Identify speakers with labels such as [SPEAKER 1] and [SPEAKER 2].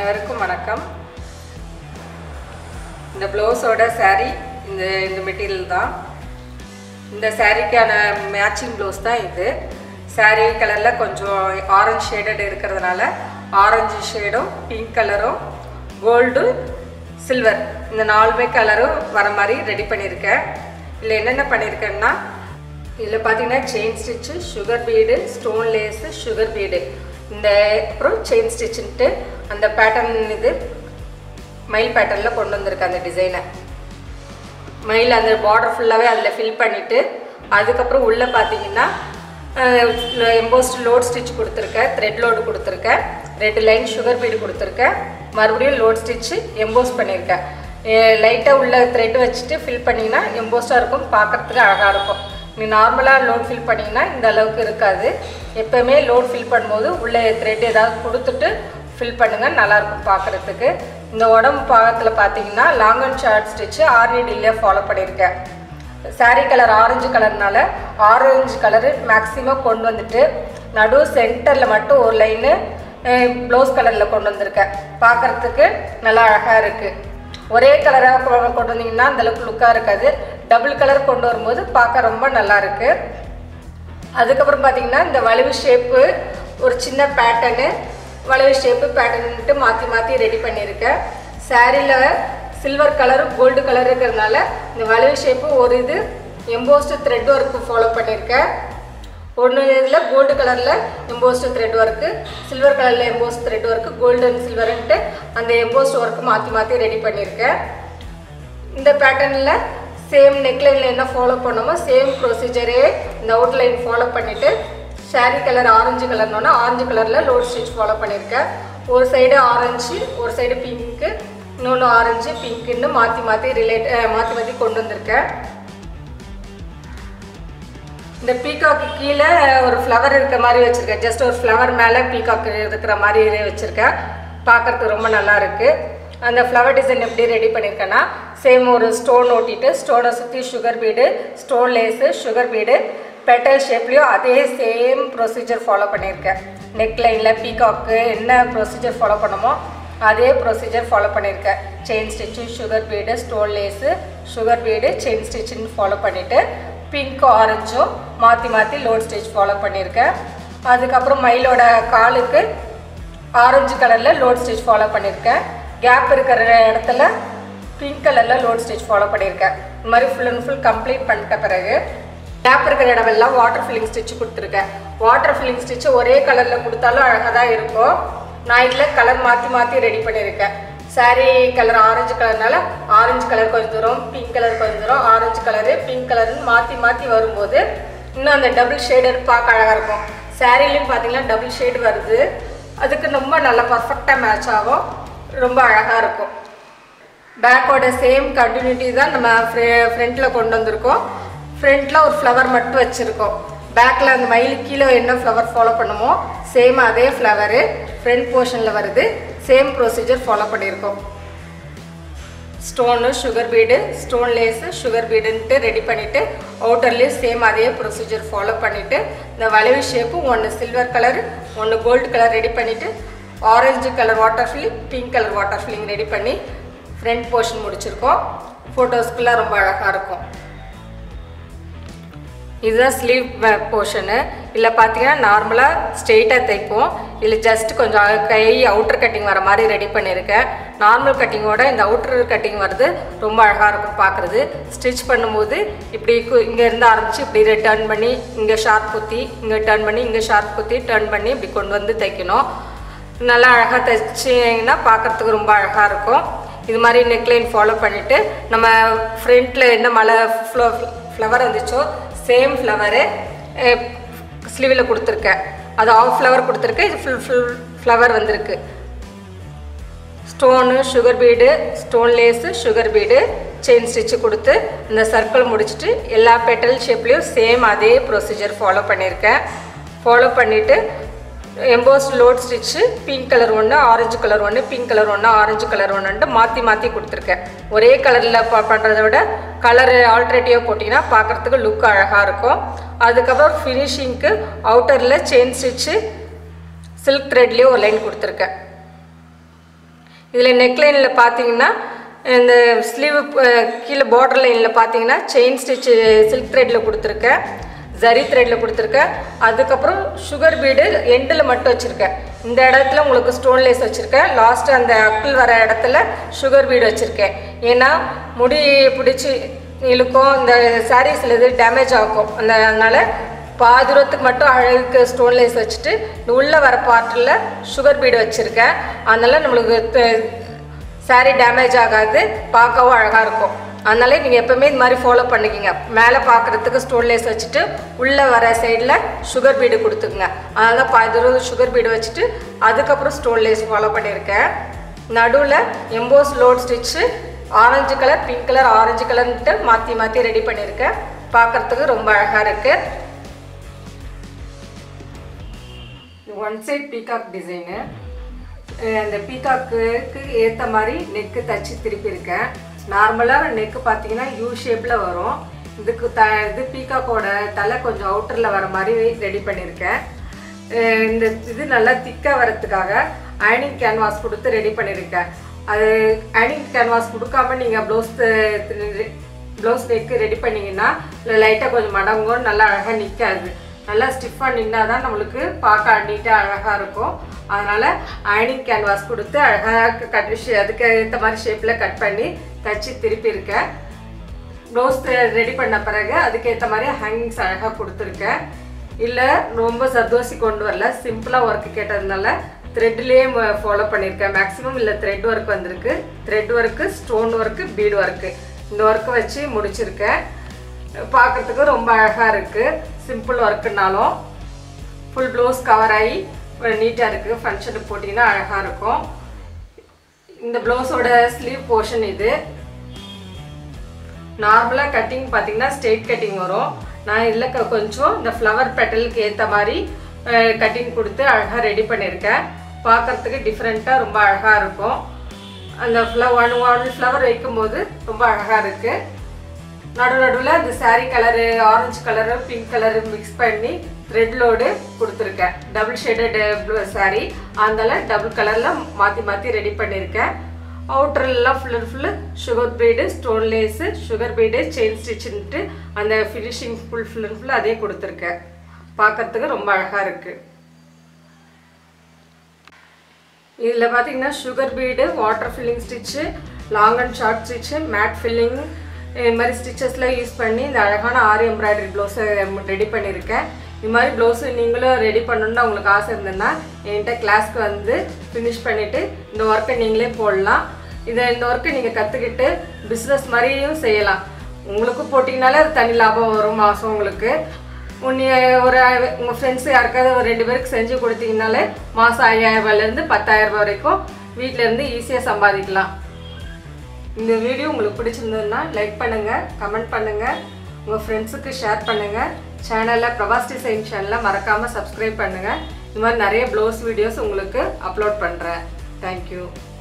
[SPEAKER 1] அனைவருக்கும் வணக்கம் இந்த ப்ளவுஸோட saree இந்த இந்த மெட்டீரியல் தான் இந்த சாரீக்கான மேட்சிங் ப்ளவுஸ் தான் இது saree கலரில் கொஞ்சம் ஆரஞ்சு ஷேடட் இருக்கிறதுனால ஆரஞ்சு ஷேடும் பிங்க் கலரும் கோல்டு சில்வர் இந்த நாலுமே கலரும் வர மாதிரி ரெடி பண்ணியிருக்கேன் இதில் என்னென்ன பண்ணியிருக்கேன்னா இதில் பார்த்தீங்கன்னா chain stitch sugar bead stone lace sugar bead இந்த அப்புறம் செயின் ஸ்டிச்சுன்ட்டு அந்த பேட்டர்ன் இது மயில் பேட்டர்னில் கொண்டு வந்திருக்கேன் அந்த டிசைனை மயில் அந்த பார்டர் ஃபுல்லாகவே அதில் ஃபில் பண்ணிவிட்டு அதுக்கப்புறம் உள்ளே பார்த்தீங்கன்னா எம்போஸ்ட் லோட் ஸ்டிச் கொடுத்துருக்கேன் த்ரெட் லோடு கொடுத்துருக்கேன் ரெண்டு லைன் சுகர் பீடு கொடுத்துருக்கேன் மறுபடியும் லோட் ஸ்டிச்சு எம்போஸ் பண்ணியிருக்கேன் லைட்டாக உள்ள த்ரெட் வச்சுட்டு ஃபில் பண்ணிங்கன்னா எம்போஸ்டாக இருக்கும் பார்க்குறதுக்கு அழகாக இருக்கும் நீ நார்மலாக லோட் ஃபில் பண்ணிங்கன்னா இந்த அளவுக்கு இருக்காது எப்போவுமே லோட் ஃபில் பண்ணும்போது உள்ளே த்ரெட் ஏதாவது கொடுத்துட்டு ஃபில் பண்ணுங்கள் நல்லாயிருக்கும் பார்க்குறதுக்கு இந்த உடம்பு பாகத்தில் பார்த்தீங்கன்னா லாங் அண்ட் ஷார்ட் ஸ்டிச்சு ஆர்னிடிலே ஃபாலோ பண்ணியிருக்கேன் saree கலர் ஆரஞ்சு கலர்னால ஆரஞ்சு கலரு மேக்ஸிமம் கொண்டு வந்துட்டு நடு சென்டரில் மட்டும் ஒரு லைனு ப்ளவுஸ் கலரில் கொண்டு வந்திருக்கேன் பார்க்குறதுக்கு நல்லா அழகாக இருக்குது ஒரே கலராக கொண்டு வந்தீங்கன்னா அந்தளவுக்கு லுக்காக இருக்காது டபுள் கலர் கொண்டு வரும்போது பார்க்க ரொம்ப நல்லா இருக்கு அதுக்கப்புறம் பார்த்தீங்கன்னா இந்த வளைவு ஷேப்பு ஒரு சின்ன பேட்டர்னு வளைவு ஷேப்பு பேட்டர்ன்ட்டு மாற்றி மாற்றி ரெடி பண்ணியிருக்கேன் சாரியில் சில்வர் கலர் கோல்டு கலர் இருக்கிறதுனால இந்த வளைவு ஷேப்பு ஒரு இது எம்போஸ்டு த்ரெட் ஒர்க்கு ஃபாலோ பண்ணியிருக்கேன் ஒன்று இதில் கோல்டு கலரில் எம்போஸ்டு த்ரெட் ஒர்க்கு சில்வர் கலரில் embossed thread work gold and சில்வர்ன்ட்டு அந்த எம்போஸ்ட் ஒர்க்கு மாற்றி மாற்றி ரெடி பண்ணியிருக்கேன் இந்த பேட்டர்னில் சேம் நெக்லைனில் என்ன ஃபாலோ பண்ணோமோ சேம் ப்ரொசீஜரே இந்த அவுட்லைன் ஃபாலோ பண்ணிவிட்டு ஷாரி கலர் ஆரஞ்சு கலர்னோன்னா ஆரஞ்சு கலரில் லோட் ஸ்டிச் ஃபாலோ பண்ணியிருக்கேன் ஒரு சைடு ஆரஞ்சு ஒரு சைடு பிங்க்கு இன்னொன்று ஆரஞ்சு பிங்க்குன்னு மாற்றி மாற்றி ரிலேட் மாற்றி மாற்றி கொண்டு வந்திருக்கேன் இந்த பீகாக்கு கீழே ஒரு ஃப்ளவர் இருக்கிற மாதிரி வச்சுருக்கேன் ஜஸ்ட் ஒரு ஃப்ளவர் மேலே பீகாக் இருக்கிற மாதிரி வச்சுருக்கேன் பார்க்குறதுக்கு ரொம்ப நல்லா இருக்குது அந்த ஃப்ளவர் டிசைன் எப்படி ரெடி பண்ணியிருக்கேன்னா சேம் ஒரு ஸ்டோன் ஓட்டிட்டு ஸ்டோனை சுற்றி sugar bead stone lace sugar bead petal ஷேப்லேயும் அதே சேம் ப்ரொசீஜர் ஃபாலோ பண்ணியிருக்கேன் நெக் லைனில் பீகாக்கு என்ன ப்ரொசீஜர் ஃபாலோ பண்ணமோ அதே ப்ரொசீஜர் ஃபாலோ பண்ணியிருக்கேன் chain stitch sugar bead stone lace sugar bead chain ஸ்டிச்சுன்னு ஃபாலோ பண்ணிவிட்டு பிங்க் ஆரஞ்சும் மாற்றி மாற்றி லோட் ஸ்டிச் ஃபாலோ பண்ணியிருக்கேன் அதுக்கப்புறம் மயிலோட காலுக்கு ஆரஞ்சு கலரில் லோட் ஸ்டிச் ஃபாலோ பண்ணியிருக்கேன் கேப் இருக்கிற இடத்துல பிங்க் கலரில் லோட் ஸ்டிச் ஃபாலோ பண்ணியிருக்கேன் இந்த மாதிரி ஃபுல் அண்ட் ஃபுல் கம்ப்ளீட் பண்ணிட்ட பிறகு கேப் இருக்கிற இடமெல்லாம் வாட்டர் ஃபில்லிங் ஸ்டிச் கொடுத்துருக்கேன் வாட்டர் ஃபில்லிங் ஸ்டிச் ஒரே கலரில் கொடுத்தாலும் அழகாக தான் இருக்கும் நான் இதில் கலர் மாற்றி மாற்றி ரெடி பண்ணியிருக்கேன் சாரீ கலர் ஆரஞ்சு கலர்னால ஆரஞ்சு கலர் கொஞ்சம் தூரம் பிங்க் கலர் கொஞ்சம் தூரம் ஆரஞ்சு கலரு பிங்க் கலர்னு மாற்றி மாற்றி வரும்போது இன்னும் அந்த டபுள் ஷேடர் பார்க்க அழகாக இருக்கும் சாரீலையும் பார்த்தீங்கன்னா டபுள் ஷேடு வருது அதுக்கு ரொம்ப நல்லா பர்ஃபெக்டாக மேட்ச் ஆகும் ரொம்ப அழகாக இருக்கும் பேக்கோட சேம் கண்டினியூட்டி தான் நம்ம ஃப்ரண்ட்டில் கொண்டு வந்திருக்கோம் ஃப்ரண்ட்டில் ஒரு ஃப்ளவர் மட்டும் வச்சுருக்கோம் பேக்கில் அந்த மயில் கீழே என்ன ஃப்ளவர் ஃபாலோ பண்ணுமோ சேம் அதே ஃப்ளவரு ஃப்ரண்ட் போர்ஷனில் வருது சேம் ப்ரொசீஜர் ஃபாலோ பண்ணியிருக்கோம் stone sugar bead stone lace sugar பீடுன்ட்டு ரெடி பண்ணிவிட்டு அவுட்டர்லேயும் சேம் அதே ப்ரொசீஜர் ஃபாலோ பண்ணிவிட்டு இந்த வளைவு ஷேப்பு ஒன்று சில்வர் கலர் ஒன்று கோல்டு கலர் ரெடி பண்ணிவிட்டு orange colour water filling pink colour water filling ready பண்ணி ஃப்ரண்ட் போர்ஷன் முடிச்சிருக்கோம் ஃபோட்டோஸ்க்குலாம் ரொம்ப அழகாக இருக்கும் இதுதான் ஸ்லீவ் போர்ஷனு இல்லை பார்த்தீங்கன்னா நார்மலாக ஸ்ட்ரெயிட்டாக தைப்போம் இல்லை ஜஸ்ட் கொஞ்சம் கை அவுட்டர் கட்டிங் வர மாதிரி ரெடி பண்ணியிருக்கேன் நார்மல் கட்டிங்கோட இந்த அவுட்டர் கட்டிங் வருது ரொம்ப அழகாக இருக்கும் பார்க்குறது ஸ்டிச் பண்ணும்போது இப்படி இங்கே இருந்து ஆரம்பித்து இப்படி டர்ன் பண்ணி இங்கே ஷார்ப் குத்தி இங்கே டர்ன் பண்ணி இங்கே ஷார்ப் குத்தி டர்ன் பண்ணி இப்படி கொண்டு வந்து தைக்கணும் நல்லா அழகாக தைச்சிங்கன்னா பார்க்குறதுக்கு ரொம்ப அழகாக இருக்கும் இது மாதிரி நெக்லைன் ஃபாலோ பண்ணிவிட்டு நம்ம ஃப்ரண்ட்டில் என்ன மலை ஃப்ளோ ஃப்ளவர் வந்துச்சோ சேம் ஃப்ளவரு ஸ்லீவில் கொடுத்துருக்கேன் அது ஆஃப் ஃப்ளவர் கொடுத்துருக்கேன் இது ஃபுல் ஃபுல் ஃப்ளவர் வந்திருக்கு stone sugar bead stone lace sugar bead chain stitch கொடுத்து இந்த சர்க்கிள் முடிச்சுட்டு எல்லா பெட்டல் ஷேப்லேயும் சேம் அதே ப்ரொசீஜர் ஃபாலோ பண்ணியிருக்கேன் ஃபாலோ பண்ணிவிட்டு embossed load stitch pink colour ஒன்று ஆரஞ்சு கலர் ஒன்று பிங்க் கலர் ஒன்று ஆரஞ்சு கலர் ஒன்றுன்ட்டு மாற்றி மாற்றி கொடுத்துருக்கேன் ஒரே கலரில் ப பண்ணுறத விட கலரு ஆல்ட்ரேட்டிவாக போட்டிங்கன்னா பார்க்குறதுக்கு லுக் அழகாக இருக்கும் அதுக்கப்புறம் ஃபினிஷிங்க்கு அவுட்டரில் செயின் ஸ்டிச்சு சில்க் த்ரெட்லேயே ஒரு லைன் கொடுத்துருக்கேன் இதில் நெக்லைனில் பார்த்தீங்கன்னா இந்த ஸ்லீவ் கீழே பார்டர் லைனில் பார்த்தீங்கன்னா செயின் ஸ்டிச் சில்க் த்ரெட்டில் கொடுத்துருக்கேன் ஜரி த்ரெட்டில் கொடுத்துருக்கேன் அதுக்கப்புறம் சுகர் பீடு எண்டில் மட்டும் வச்சுருக்கேன் இந்த இடத்துல உங்களுக்கு ஸ்டோன் லேஸ் வச்சுருக்கேன் லாஸ்ட்டு அந்த அக்கிள் வர இடத்துல சுகர் பீடு வச்சுருக்கேன் ஏன்னா முடி பிடிச்சி இழுக்கும் இந்த சாரீஸில் இது டேமேஜ் ஆகும் அந்த அதனால் பாதி தூரத்துக்கு மட்டும் அழகுக்கு ஸ்டோன் லேஸ் வச்சுட்டு உள்ளே வர பார்ட்டில் சுகர் பீடு வச்சுருக்கேன் அதனால் நம்மளுக்கு சாரீ டேமேஜ் ஆகாது பார்க்கவும் அழகாக இருக்கும் அதனால நீங்கள் எப்போவுமே இது மாதிரி ஃபாலோ பண்ணிக்கிங்க மேலே பார்க்குறதுக்கு ஸ்டோன் லேஸ் வச்சுட்டு உள்ளே வர சைடில் சுகர் பீடு கொடுத்துக்குங்க அதனால தான் பாதி தூரம் சுகர் பீடு வச்சுட்டு அதுக்கப்புறம் ஸ்டோன் லேஸ் ஃபாலோ பண்ணியிருக்கேன் நடுவில் emboss load stitch orange colour pink colour orange கலர்ன்ட்டு மாற்றி மாற்றி ரெடி பண்ணியிருக்கேன் பார்க்குறதுக்கு ரொம்ப அழகாக இருக்குது ஒன் சைட் பீகாக் டிசைனு அந்த பீகாக்குக்கு ஏற்ற மாதிரி நெக்கு தச்சு திருப்பியிருக்கேன் நார்மலாக நெக்கு பார்த்தீங்கன்னா யூ ஷேப்பில் வரும் இதுக்கு த இது பீகாக்கோட தலை கொஞ்சம் அவுட்டரில் வர மாதிரி ரெடி பண்ணியிருக்கேன் அஹ் இந்த இது நல்லா திக்காக வரத்துக்காக அயனிங் கேன்வாஸ் கொடுத்து ரெடி பண்ணியிருக்கேன் அது அயனிங் கேன்வாஸ் கொடுக்காம நீங்கள் ப்ளவுஸ் ப்ளவுஸ் நெக்கு ரெடி பண்ணிங்கன்னா இல்லை லைட்டாக கொஞ்சம் மடங்கும் நல்லா அழகாக நிற்காது நல்லா ஸ்டிஃபாக நின்னா தான் நம்மளுக்கு பார்க்க நீட்டாக அழகாக இருக்கும் அதனால் அயனிங் கேன்வாஸ் கொடுத்து அழகாக கட் அதுக்கு ஏற்ற மாதிரி ஷேப்பில் கட் பண்ணி தச்சு திருப்பியிருக்கேன் ப்ளவுஸ் ரெடி பண்ண பிறகு அதுக்கேற்ற மாதிரி ஹேங்கிங்ஸ் அழகாக கொடுத்துருக்கேன் இல்லை ரொம்ப சர்தோசி கொண்டு வரல சிம்பிளாக ஒர்க்கு கேட்டதுனால த்ரெட்லேயே ஃபாலோ பண்ணியிருக்கேன் மேக்ஸிமம் இல்லை த்ரெட் ஒர்க் வந்திருக்கு thread work stone work bead work இந்த ஒர்க்கை வச்சு முடிச்சிருக்கேன் பார்க்கறதுக்கு ரொம்ப அழகாக இருக்குது சிம்பிள் ஒர்க்குனாலும் ஃபுல் ப்ளவுஸ் கவர் ஆகி நீட்டாக இருக்குது ஃபங்க்ஷனுக்கு போட்டிங்கன்னா அழகாக இருக்கும் இந்த ப்ளவுஸோட ஸ்லீவ் போர்ஷன் இது நார்மலாக கட்டிங் பார்த்தீங்கன்னா ஸ்ட்ரெயிட் கட்டிங் வரும் நான் இதில் க- கொஞ்சம் இந்த ஃப்ளவர் பெட்டலுக்கு ஏற்ற மாதிரி கட்டிங் கொடுத்து அழகாக ரெடி பண்ணியிருக்கேன் பார்க்கறதுக்கு டிஃப்ரெண்ட்டாக ரொம்ப அழகாக இருக்கும் அந்த ஃப்ளவர் ஒன் ஒன் ஃப்ளவர் வைக்கும்போது ரொம்ப அழகாக இருக்குது நடு நடுவில் இந்த saree colour orange colour pink colour mix பண்ணி த்ரெட் லோடு கொடுத்துருக்கேன் டபுள் ஷேடட் saree அதனால டபுள் கலரில் மாற்றி மாற்றி ரெடி பண்ணியிருக்கேன் அவுட்டர்லாம் full and full sugar bead stone lace sugar bead chain ஸ்டிச்சுன்ட்டு அந்த finishing full full and full அதே கொடுத்துருக்கேன் பார்க்கறதுக்கு ரொம்ப அழகாக இருக்குது இதில் பார்த்தீங்கன்னா sugar bead water filling stitch long and short stitch mat filling இது மாதிரி ஸ்டிச்சஸ்லாம் யூஸ் பண்ணி இந்த அழகான ஆரி எம்ப்ராய்டரி ப்ளவுஸை ரெடி பண்ணியிருக்கேன் இது மாதிரி ப்ளவுஸு நீங்களும் ரெடி பண்ணணுன்னு உங்களுக்கு ஆசை இருந்ததுன்னா என்கிட்ட கிளாஸ்க்கு வந்து ஃபினிஷ் பண்ணிவிட்டு இந்த ஒர்க்கை நீங்களே போடலாம் இதை இந்த ஒர்க்கை நீங்கள் கற்றுக்கிட்டு பிஸ்னஸ் மாதிரியும் செய்யலாம் உங்களுக்கு போட்டிங்கனாலே அது தனி லாபம் வரும் மாதம் உங்களுக்கு உன்னை ஒரு உங்கள் ஃப்ரெண்ட்ஸ் யாருக்காவது ஒரு ரெண்டு பேருக்கு செஞ்சு கொடுத்தீங்கனாலே மாதம் ஐயாயிரம் ரூபாயிலேருந்து பத்தாயிரம் ரூபாய் வரைக்கும் வீட்டில் இருந்து ஈஸியாக சம்பாதிக்கலாம் இந்த வீடியோ உங்களுக்கு பிடிச்சிருந்ததுன்னா லைக் பண்ணுங்கள் கமெண்ட் பண்ணுங்கள் உங்கள் ஃப்ரெண்ட்ஸுக்கு ஷேர் பண்ணுங்கள் சேனலில் பிரபாஸ் டிசைன் சேனலை மறக்காமல் சப்ஸ்கிரைப் பண்ணுங்கள் இது மாதிரி நிறைய ப்ளவுஸ் வீடியோஸ் உங்களுக்கு அப்லோட் பண்ணுறேன் தேங்க்யூ